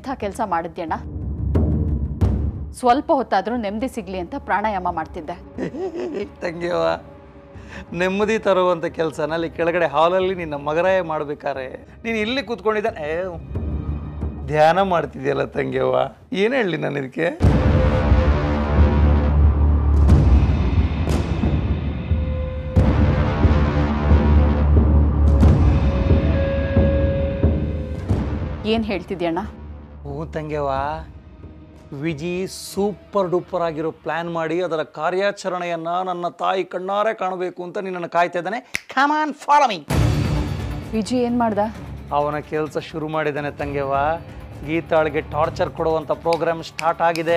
ಎಂಥ ಕೆಲಸ ಮಾಡಿದ್ಯಣ್ಣ ಸ್ವಲ್ಪ ಹೊತ್ತಾದರೂ ನೆಮ್ಮದಿ ಸಿಗಲಿ ಅಂತ ಪ್ರಾಣಾಯಾಮ ಮಾಡ್ತಿದ್ದೆ ತಂಗಿಯವ್ವ ನೆಮ್ಮದಿ ತರುವಂಥ ಕೆಲಸನ ಅಲ್ಲಿ ಕೆಳಗಡೆ ಹಾಲಲ್ಲಿ ನಿನ್ನ ಮಗರಾಯ ಮಾಡ್ಬೇಕಾರೆ ನೀನು ಇಲ್ಲಿ ಕೂತ್ಕೊಂಡಿದ್ದಾನೆ ಏ ಧ್ಯಾನ ಮಾಡ್ತಿದ್ಯಲ್ಲ ತಂಗಿಯವ್ವ ಏನು ಹೇಳಲಿ ನಾನು ಇದಕ್ಕೆ ಏನು ಹೇಳ್ತಿದ್ಯಣ್ಣ ಹ್ಞೂ ತಂಗ್ಯವ್ವ ವಿಜಿ ಸೂಪರ್ ಡೂಪರ್ ಆಗಿರೋ ಪ್ಲ್ಯಾನ್ ಮಾಡಿ ಅದರ ಕಾರ್ಯಾಚರಣೆಯನ್ನು ನನ್ನ ತಾಯಿ ಕಣ್ಣಾರೆ ಕಾಣಬೇಕು ಅಂತ ನಿನ್ನನ್ನು ಕಾಯ್ತಾ ಇದ್ದಾನೆ ಕಮಾನ್ ಫಾಲೋ ಮೀ ವಿಜಿ ಏನು ಮಾಡ್ದ ಅವನ ಕೆಲಸ ಶುರು ಮಾಡಿದ್ದಾನೆ ತಂಗ್ಯವ್ವ ಗೀತಾಳಿಗೆ ಟಾರ್ಚರ್ ಕೊಡುವಂಥ ಪ್ರೋಗ್ರಾಮ್ ಸ್ಟಾರ್ಟ್ ಆಗಿದೆ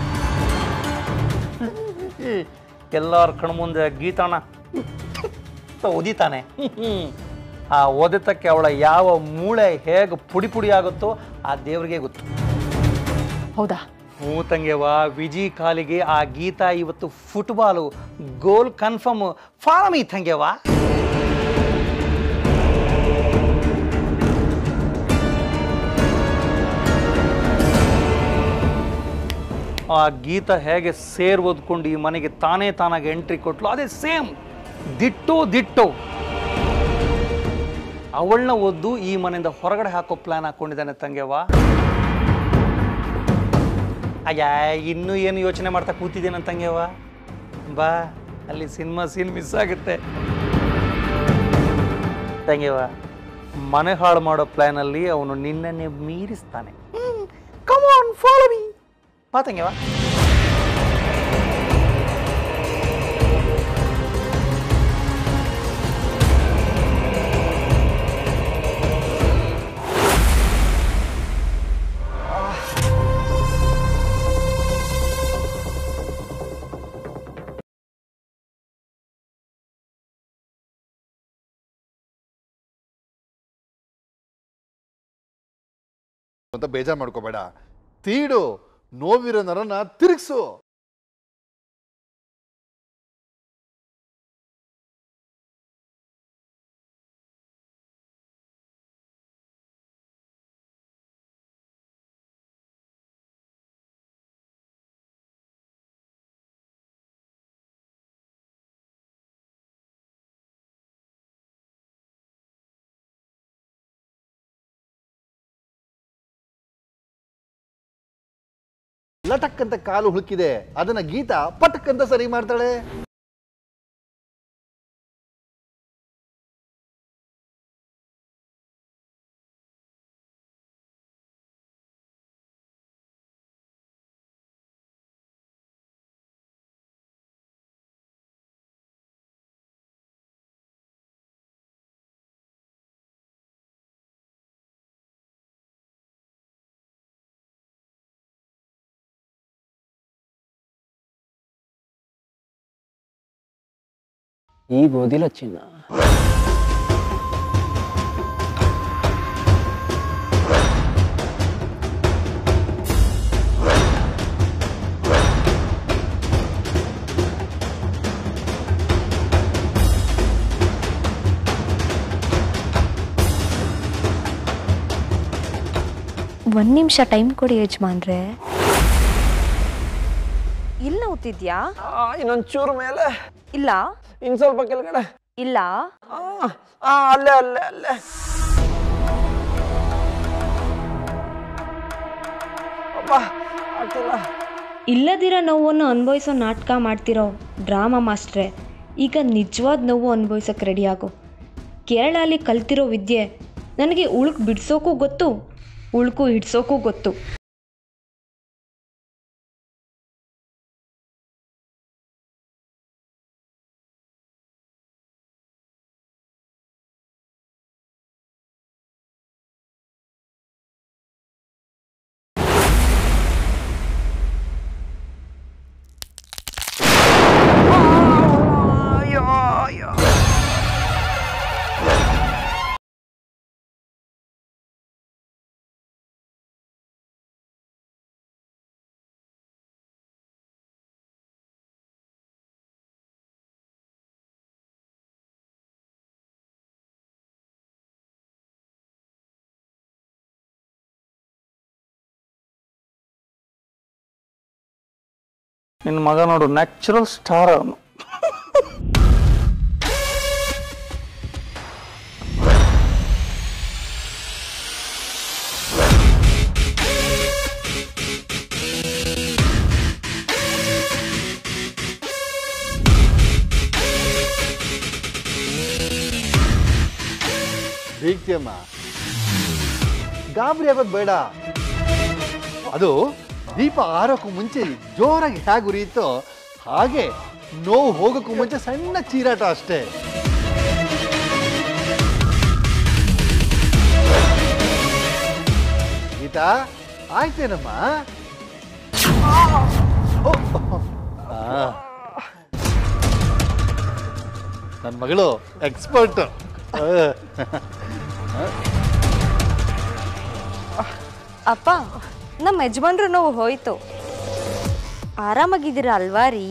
ಎಲ್ಲರ ಕಣ್ಮುಂದೆ ಗೀತಾಣ ಓದಿತಾನೆ ಆ ಓದಿತಕ್ಕೆ ಅವಳ ಯಾವ ಮೂಳೆ ಹೇಗೆ ಪುಡಿ ಪುಡಿ ಆಗುತ್ತೋ ಆ ದೇವರಿಗೆ ಗೊತ್ತು ಹೌದಾ ಹ್ಞೂ ತಂಗ್ಯವ್ವ ವಿಜಿ ಕಾಲಿಗೆ ಆ ಗೀತಾ ಇವತ್ತು ಫುಟ್ಬಾಲು ಗೋಲ್ ಕನ್ಫರ್ಮ್ ಫಾರಮಿ ತಂಗ್ಯವ್ವ ಆ ಗೀತ ಹೇಗೆ ಸೇರ್ ಓದ್ಕೊಂಡು ಈ ಮನೆಗೆ ತಾನೇ ತಾನಾಗಿ ಎಂಟ್ರಿ ಕೊಟ್ಲು ಅದೇ ಸೇಮ್ ದಿಟ್ಟು ದಿಟ್ಟು ಅವಳನ್ನ ಓದ್ದು ಈ ಮನೆಯಿಂದ ಹೊರಗಡೆ ಹಾಕೋ ಪ್ಲಾನ್ ಹಾಕೊಂಡಿದ್ದಾನೆ ತಂಗ್ಯವ್ವ ಅಯ್ಯ ಇನ್ನೂ ಏನು ಯೋಚನೆ ಮಾಡ್ತಾ ಕೂತಿದ್ದೇನೆ ತಂಗ್ಯವ್ವ ಬಾ ಅಲ್ಲಿ ಸಿನಿಮಾ ಸೀನ್ ಮಿಸ್ ಆಗುತ್ತೆ ತಂಗ್ಯವ್ವ ಮನೆ ಹಾಳು ಮಾಡೋ ಪ್ಲ್ಯಾನಲ್ಲಿ ಅವನು ನಿನ್ನನ್ನೇ ಮೀರಿಸ್ತಾನೆ ಕಮಾನ್ ಫಾಲೋ ಮೀ ಬಾ ತಂಗ್ಯವ್ವ ಅಂತ ಬೇಜಾರು ಮಾಡ್ಕೋಬೇಡ ತೀಡು ನೋವಿರೋ ನರನ ತಿರುಗಿಸು ಲಟಕ್ ಅಂತ ಕಾಲು ಹುಳುಕಿದೆ ಅದನ್ನ ಗೀತಾ ಪಟಕ್ ಅಂತ ಸರಿ ಮಾಡ್ತಾಳೆ ಈಗ ಓದಿಲ್ಲ ಚಿನ್ನ ಒಂದು ನಿಮಿಷ ಟೈಮ್ ಕೊಡಿ ಯಜಮಾನ್ರೆ ಇಲ್ಲ ಓದ್ತಿದ್ಯಾ ಇನ್ನೊಂದು ಚೂರು ಮೇಲೆ ಇಲ್ಲ ಇನ್ನು ಸ್ವಲ್ಪ ಕೆಳಗಡೆ ಇಲ್ಲ ಆ, ಆ, ಅಲ್ಲೇ ಅಲ್ಲೇ ಅಲ್ಲೇ ಅಬ್ಬಾ ಆಗ್ತಿಲ್ಲ ಇಲ್ಲದಿರೋ ನೋವನ್ನು ಅನುಭವಿಸೋ ನಾಟಕ ಮಾಡ್ತಿರೋ ಡ್ರಾಮಾ ಮಾಸ್ಟ್ರೆ ಈಗ ನಿಜವಾದ ನೋವು ಅನುಭವಿಸೋಕೆ ರೆಡಿಯಾಗು ಕೇರಳಲ್ಲಿ ಕಲ್ತಿರೋ ವಿದ್ಯೆ ನನಗೆ ಉಳುಕು ಬಿಡಿಸೋಕ್ಕೂ ಗೊತ್ತು ಉಳುಕು ಹಿಡ್ಸೋಕ್ಕೂ ಗೊತ್ತು ನಿನ್ನ ಮಗ ನೋಡು ನ್ಯಾಚುರಲ್ ಸ್ಟಾರ್ ಅವನು ಬೀಗ್ತಿಯಮ್ಮ ಗಾಬರಿ ಆಗೋದು ಬೇಡ ಅದು ದೀಪ ಆರೋಕ್ಕೂ ಮುಂಚೆ ಜೋರಾಗಿ ಹೇಗೆ ಉರಿಯುತ್ತೋ ಹಾಗೆ ನೋವು ಹೋಗೋಕ್ಕೂ ಮುಂಚೆ ಸಣ್ಣ ಚೀರಾಟ ಅಷ್ಟೇ ಗೀತಾ ಆಯ್ತೇನಮ್ಮ ನನ್ನ ಮಗಳು ಎಕ್ಸ್ಪರ್ಟ್ ಅಪ್ಪ ನಮ್ಮ ಯಜಮಾನ್ರು ನೋವು ಹೋಯ್ತು ಆರಾಮಾಗಿದ್ದೀರಾ ಅಲ್ವಾ ರೀ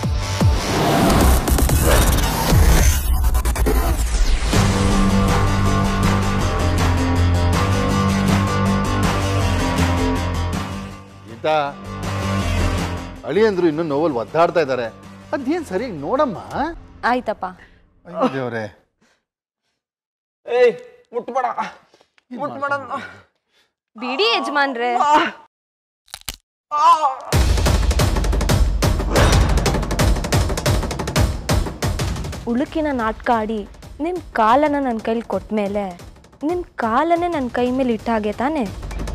ಗೀತಾ ಅಳಿಯಂದ್ರು ಇನ್ನೂ ನೋವಲ್ಲಿ ಒದ್ದಾಡ್ತಾ ಇದ್ದಾರೆ ಅದೇನು ಸರಿಯಾಗಿ ನೋಡಮ್ಮ ಆಯ್ತಪ್ಪ ಅಯ್ಯೋ ದೇವ್ರೆ ಏಯ್ ಮುಟ್ಬೇಡ ಮುಟ್ಬೇಡ ಅಂದ. ಬಿಡಿ ಯಜಮಾನ್ರೆ ಉಳುಕಿನ ನಾಟಕ ಆಡಿ ನಿಮ್ಮ ಕಾಲನ್ನ ನನ್ನ ಕೈಲಿ ಕೊಟ್ಮೇಲೆ ನಿಮ್ಮ ಕಾಲನ್ನೇ ನನ್ನ ಕೈ ಮೇಲೆ ಇಟ್ಟಾಗೆ ತಾನೆ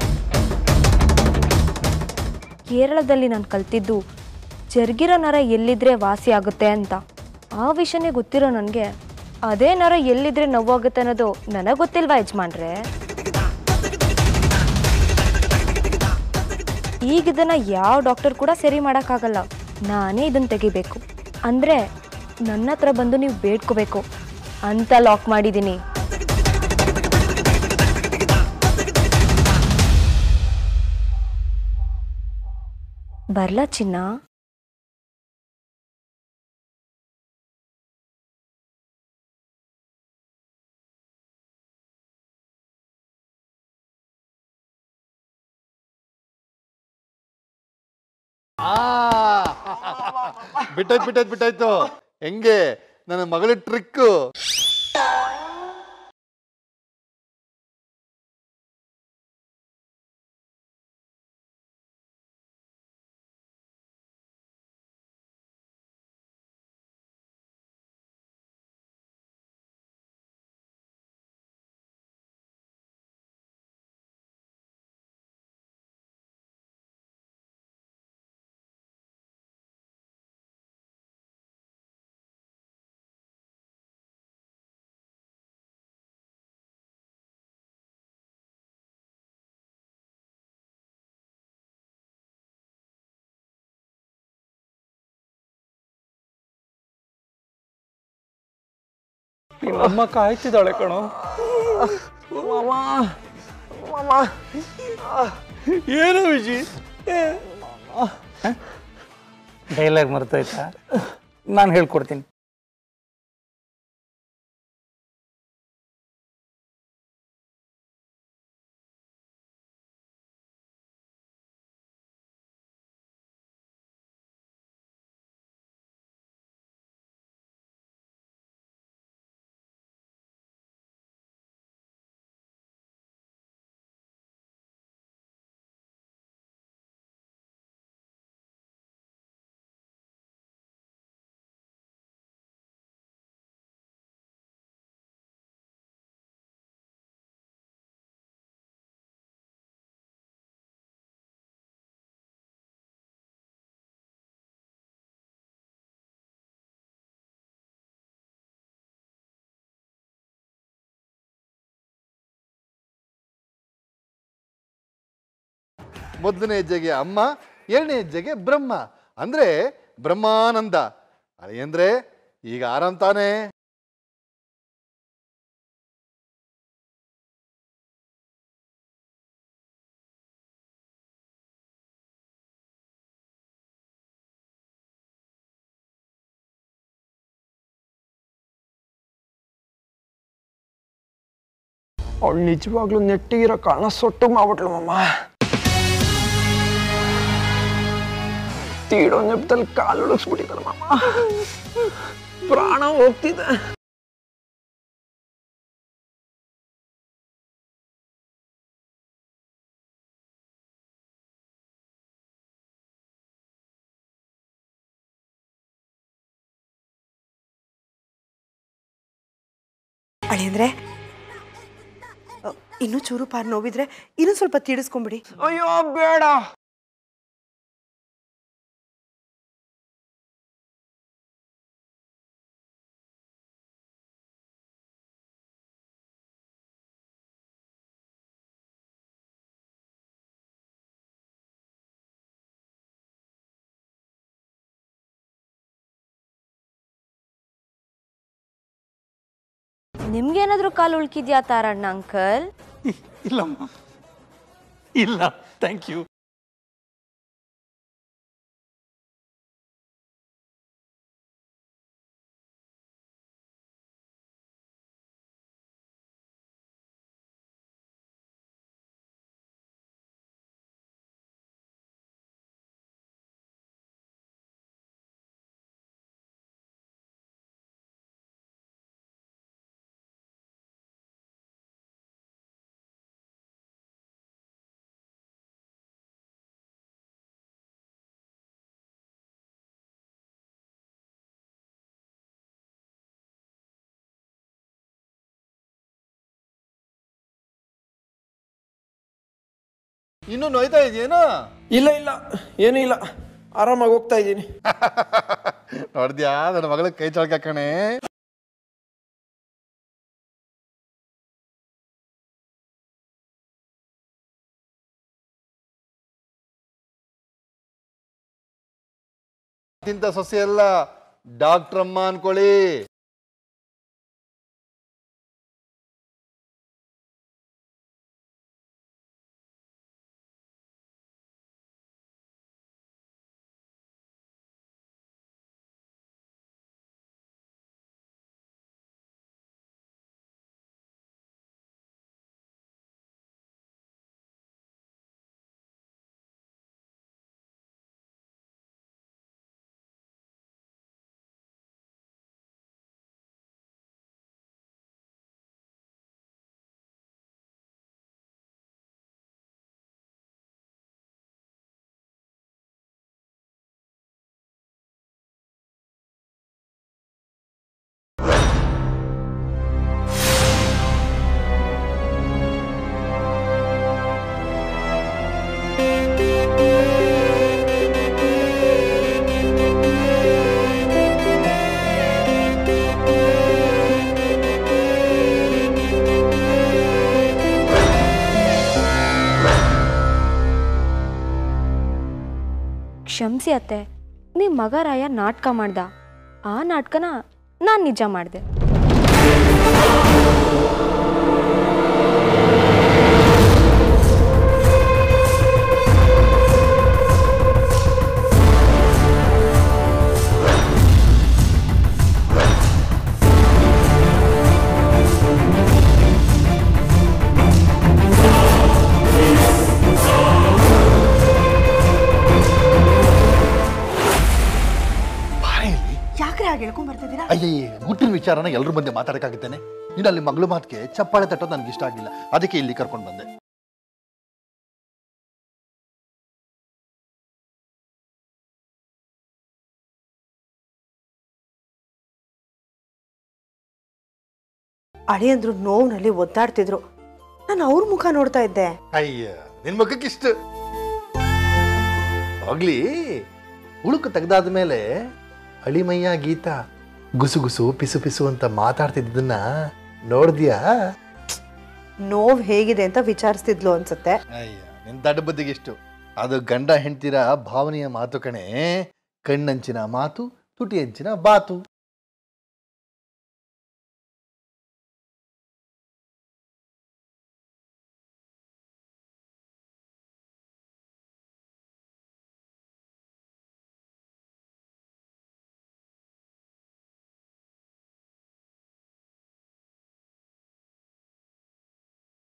ಕೇರಳದಲ್ಲಿ ನಾನು ಕಲ್ತಿದ್ದು ಜರ್ಗಿರೋ ನರ ಎಲ್ಲಿದ್ರೆ ವಾಸಿ ಆಗುತ್ತೆ ಅಂತ ಆ ವಿಷಯನೇ ಗೊತ್ತಿರೋ ನನಗೆ ಅದೇ ನರ ಎಲ್ಲಿದ್ರೆ ನೋವಾಗುತ್ತೆ ಅನ್ನೋದು ನನಗೆ ಗೊತ್ತಿಲ್ವಾ ಯಜಮಾನ್ರೆ ಈಗ ಇದನ್ನ ಯಾವ ಡಾಕ್ಟರ್ ಕೂಡ ಸರಿ ಮಾಡೋಕ್ಕಾಗಲ್ಲ ನಾನೇ ಇದನ್ನ ತೆಗಿಬೇಕು ಅಂದರೆ ನನ್ನ ಹತ್ರ ಬಂದು ನೀವು ಬೇಡ್ಕೋಬೇಕು ಅಂತ ಲಾಕ್ ಮಾಡಿದ್ದೀನಿ ಬರ್ಲಾ ಚಿನ್ನ ಆ ಬಿಟ್ಟಾಯ್ತು ಬಿಟ್ಟಾಯ್ತು ಬಿಟ್ಟಾಯ್ತು ಹೆಂಗೆ ನನ್ನ ಮಗಳ ಟ್ರಿಕ್ಕು ನಿಮ್ಮಮ್ಮ ಕಾಯ್ತಿದ್ದಾಳೆ ಕಣೋ ಮಾಮ ಮಾಮ ಏನು ವಿಜಿ ಡೈಲಾಗ್ ಮರ್ತೋಯ್ತಾ ನಾನು ಹೇಳ್ಕೊಡ್ತೀನಿ ಮೊದಲನೇ ಹೆಜ್ಜೆಗೆ ಅಮ್ಮ ಎರಡನೇ ಹೆಜ್ಜೆಗೆ ಬ್ರಹ್ಮ ಅಂದ್ರೆ ಬ್ರಹ್ಮಾನಂದ ಅಂದ್ರೆ ಈಗ ಆರಾಮ್ ತಾನೇ ಅವಳು ನಿಜವಾಗ್ಲೂ ನೆಟ್ಟಿಗಿರೋ ಕಾರಣ ಸೊಟ್ಟು ಮಾಡ್ಬಿಟ್ಲು ಮಾಮ ತೀಡೋ ನೆಪದಲ್ಲಿ ಕಾಲು ಉಳಿಸ್ಬಿಟ್ಟಿದ್ದಾರೆ ಮಾಮ ಪ್ರಾಣ ಹೋಗ್ತಿದೆ ಅಳಿಯಂದ್ರೆ ಅ, ಇನ್ನೂ ಚೂರು ಪಾರು ನೋವಿದ್ರೆ ಇನ್ನೂ ಸ್ವಲ್ಪ ತೀಡಿಸ್ಕೊಂಬಿಡಿ ಅಯ್ಯೋ ಬೇಡ ನಿಮ್ಗೇನಾದ್ರೂ ಕಾಲು ಉಳ್ಕಿದ್ಯಾ ತಾರಣ್ಣ ಅಂಕಲ್ ಇಲ್ಲಮ್ಮ ಇಲ್ಲ ಥ್ಯಾಂಕ್ ಯು ಇನ್ನೂ ನೋಯ್ತಾ ಇದೆಯೇನೋ ಇಲ್ಲ ಇಲ್ಲ ಏನೂ ಇಲ್ಲ ಆರಾಮಾಗಿ ಹೋಗ್ತಾ ಇದ್ದೀನಿ ನೋಡ್ದ್ಯಾ ನನ್ನ ಮಗಳ ಕೈ ಚಳಕ ಕಣೆ ಇಂಥ ಸೊಸೆ ಎಲ್ಲ ಡಾಕ್ಟ್ರಮ್ಮ ಅನ್ಕೊಳ್ಳಿ ಕ್ಷಮಿಸಿ ಅತ್ತೆ ನಿಮ್ಮ ಮಗ ರಾಯ ನಾಟಕ ಮಾಡ್ದ ಆ ನಾಟಕನ ನಾನು ನಿಜ ಮಾಡಿದೆ ಯಾಕ್ರೆ ಹಾಗೆ ಹೇಳ್ಕೊಂಡ್ ಬರ್ತಿದ್ದೀರಾ ಅಯ್ಯಯ್ಯ ಗುಟ್ಟಿನ ವಿಚಾರನ ಎಲ್ರ ಮುಂದೆ ಮಾತಾಡಕ್ಕಾಗುತ್ತೇನೆ ನೀನು ಅಲ್ಲಿ ಮಗಳು ಮಾತಿಗೆ ಚಪ್ಪಾಳೆ ತಟ್ಟೋದು ನನಗೆ ಇಷ್ಟ ಆಗಿಲ್ಲ ಅದಕ್ಕೆ ಇಲ್ಲಿ ಕರ್ಕೊಂಡು ಬಂದೆ ಅಳಿಯಂದ್ರು ನೋವಿನಲ್ಲಿ ಒದ್ದಾಡ್ತಿದ್ರು ನಾನು ಅವ್ರ ಮುಖ ನೋಡ್ತಾ ಇದ್ದೆ ಅಯ್ಯ ನಿನ್ ಮಗಕ್ಕೆ ಇಷ್ಟ ಹೋಗ್ಲಿ ಉಳುಕು ತೆಗ್ದಾದ ಮೇಲೆ ಅಳಿಮಯ್ಯ ಗೀತಾ ಗುಸು ಗುಸು ಪಿಸು ಪಿಸು ಅಂತ ಮಾತಾಡ್ತಿದ್ದನ್ನ ನೋಡ್ದ್ಯಾ ನೋವ್ ಹೇಗಿದೆ ಅಂತ ವಿಚಾರಿಸ್ತಿದ್ಲು ಅನ್ಸುತ್ತೆ ಅಯ್ಯ ನಿನ್ ದಡ್ಡ ಬುದ್ಧಿಗೆ ಇಷ್ಟು ಅದು ಗಂಡ ಹೆಂಡ್ತಿರ ಭಾವನೆಯ ಮಾತು ಕಣೆ ಕಣ್ಣಂಚಿನ ಮಾತು ತುಟಿ ಅಂಚಿನ ಬಾತು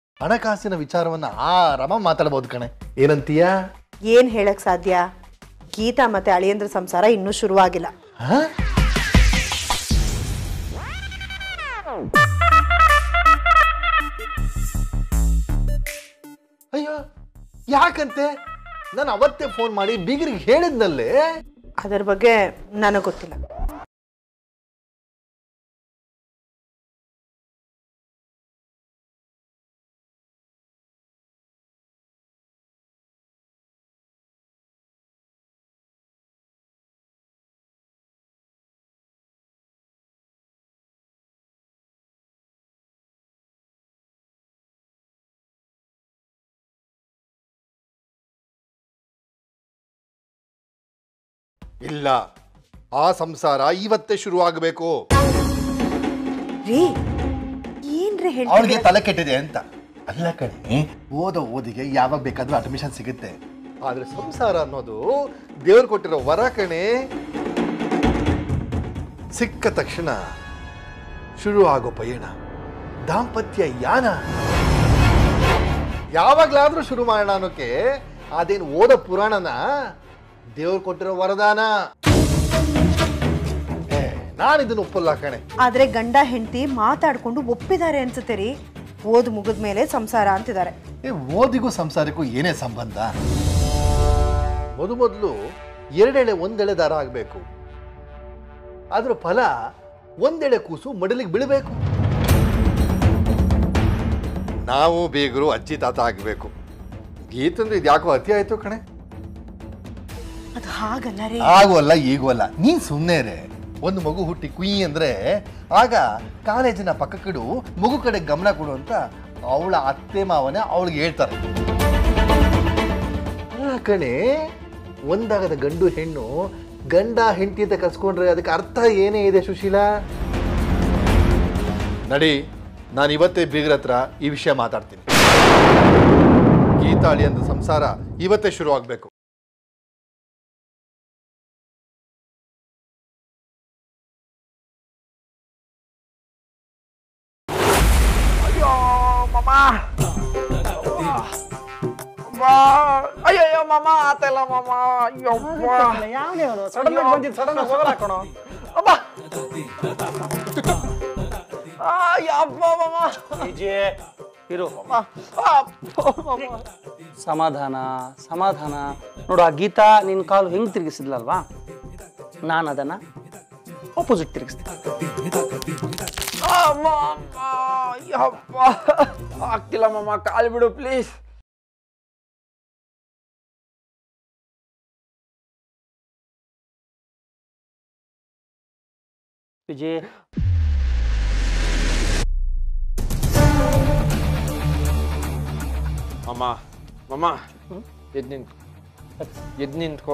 ಹಣಕಾಸಿನ ವಿಚಾರವನ್ನ ಆರಾಮ ಮಾತಾಡ್ಬೋದು ಕಣೆ ಏನಂತೀಯಾ ಏನ್ ಹೇಳಕ್ ಸಾಧ್ಯ ಗೀತಾ ಮತ್ತೆ ಅಳಿಯಂದ್ರ ಸಂಸಾರ ಇನ್ನೂ ಶುರುವಾಗಿಲ್ಲ ಹ? ಅಯ್ಯೋ ಯಾಕಂತೆ ನಾನು ಅವತ್ತೇ ಫೋನ್ ಮಾಡಿ ಬೀಗರಿಗೆ ಹೇಳಿದ್ನಲ್ಲೇ ಅದರ ಬಗ್ಗೆ ನನಗೆ ಗೊತ್ತಿಲ್ಲ ಇಲ್ಲ ಆ ಸಂಸಾರ ಇವತ್ತೇ ಶುರು ಆಗಬೇಕು ರೀ ಏನ್ರಿ ಅವಳಿಗೆ ಹೇಳ್ತೀರಿ ತಲೆ ಕೆಟ್ಟಿದೆ ಅಂತ ಅಲ್ಲ ಕಣೆ ಓದೋ ಓದಿಗೆ ಯಾವಾಗ ಬೇಕಾದ್ರೂ ಅಡ್ಮಿಷನ್ ಸಿಗುತ್ತೆ ಆದ್ರೆ ಸಂಸಾರ ಅನ್ನೋದು ದೇವ್ರು ಕೊಟ್ಟಿರೋ ವರ ಕಣೆ ಸಿಕ್ಕ ತಕ್ಷಣ ಶುರು ಆಗೋ ಪಯಣ ದಾಂಪತ್ಯ ಯಾನ ಯಾವಾಗ್ಲಾದ್ರೂ ಶುರು ಮಾಡೋಣ ಅನ್ನೋಕೆ ಅದೇನು ಓದೋ ಪುರಾಣನ ದೇವ್ರು ಕೊಟ್ಟಿರೋ ವರದಾನ ಏ, ನಾನಿದನ್ನು ಒಪ್ಪಲ್ಲ ಕಣೆ ಆದ್ರೆ ಗಂಡ ಹೆಂಡತಿ ಮಾತಾಡ್ಕೊಂಡು ಒಪ್ಪಿದ್ದಾರೆ ಅನ್ಸುತ್ತೆ ರೀ ಓದ್ ಮುಗಿದ್ಮೇಲೆ ಸಂಸಾರ ಅಂತಿದ್ದಾರೆ ಏ ಓದಿಗೂ ಸಂಸಾರಕ್ಕೂ ಏನೇ ಸಂಬಂಧ ಮೊದಲು ಮೊದಲು ಎರಡೆಳೆ ಒಂದೆಳೆ ದಾರ ಆಗಬೇಕು ಅದ್ರ ಫಲ ಒಂದೆಳೆ ಕೂಸು ಮಡಲಿಗೆ ಬೀಳಬೇಕು ನಾವು ಬೇಗರು ಅಜ್ಜಿ ತಾತ ಆಗಬೇಕು ಗೀತಂದ್ರೆ ಇದ್ಯಾಕೋ ಅತಿ ಆಯ್ತು ಕಣೆ ಅದು ಹಾಗಲ್ಲ ರೀ ಆಗೋಲ್ಲ ಈಗೋಲ್ಲ ನೀನ್ ಸುಮ್ಮನೆ ರೇ ಒಂದು ಮಗು ಹುಟ್ಟಿ ಕುಯಿ ಅಂದ್ರೆ ಆಗ ಕಾಲೇಜಿನ ಪಕ್ಕಕ್ಕಿಡು ಮಗು ಕಡೆ ಗಮನ ಕೊಡು ಅಂತ ಅವಳ ಅತ್ತೆ ಮಾವನೇ ಅವಳಿಗೆ ಹೇಳ್ತಾರೆ ಆ ಕಣೆ ಒಂದಾಗದ ಗಂಡು ಹೆಣ್ಣು ಗಂಡ ಹೆಂಡತಿ ಅಂತ ಕರ್ಸ್ಕೊಂಡ್ರೆ ಅದಕ್ಕೆ ಅರ್ಥ ಏನೇ ಇದೆ ಸುಶೀಲಾ ನಡಿ ನಾನು ಇವತ್ತೇ ಬೀಗ್ರ ಹತ್ರ ಈ ವಿಷಯ ಮಾತಾಡ್ತೀನಿ ಗೀತಾಳಿ ಅಂತ ಸಂಸಾರ ಇವತ್ತೇ ಶುರು ಆಗ್ಬೇಕು ಅಯ್ಯೋ ಮಾಮ ಅಯ್ಯಯ್ಯೋ ಮಾಮ ಆತಲ್ಲ ಮಾಮ ಅಯ್ಯೋ ಸಡನ್ ಆಗಿ ಬಂದಿದ್ದು ಸಡನ್ ಆಗಿ ಹೋಗಲ್ಲ ಕಣೋ ಅಬ್ಬ ಅಯ್ಯಪ್ಪ ಮಾಮ ಇರು ಅಪ್ಪ ಮಾಮ ಸಮಾಧಾನ ಸಮಾಧಾನ ನೋಡು ಆ ಗೀತಾ ನಿನ್ನ ಕಾಲು ಹೆಂಗೆ ತಿರುಗಿಸಿದ್ಲಲ್ವಾ ನಾನು ಅದನ್ನು ಆಪೋಸಿಟ್ ತಿರುಗಿಸ್ತೀನಿ ಅಮ್ಮ ಅಮ್ಮ ಅಯ್ಯಪ್ಪ ಆಗ್ತಿಲ್ಲ ಮಾಮ ಕಾಲು ಬಿಡು ಪ್ಲೀಸ್ ವಿಜಯ್ ಅಮ್ಮ ಮಮ್ಮ ಎದ್ ನಿಂತ್ಕೊ ಎದ್ ನಿಂತ್ಕೋ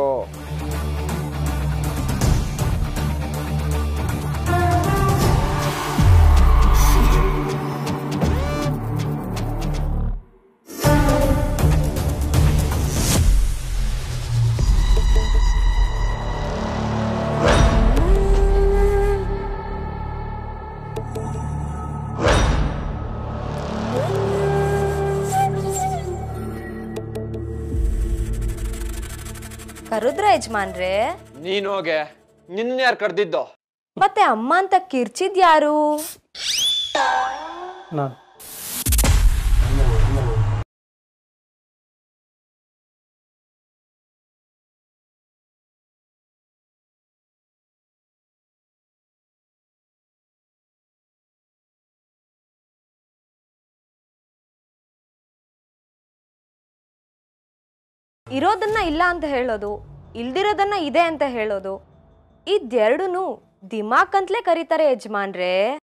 ಕರುದ್ರ ಯಜಮಾನ್ರೆ ನೀನು ಹೋಗೆ ನಿನ್ನ ಯಾರು ಕರ್ದಿದ್ದು ಮತ್ತೆ ಅಮ್ಮ ಅಂತ ಕಿರ್ಚಿದ್ ಯಾರು ನಾನು ಇರೋದನ್ನ ಇಲ್ಲ ಅಂತ ಹೇಳೋದು ಇಲ್ದಿರೋದನ್ನ ಇದೆ ಅಂತ ಹೇಳೋದು ಇದೆರಡೂ ದಿಮಾಕ್ ಅಂತಲೇ ಕರೀತಾರೆ ಯಜಮಾನ್ರೆ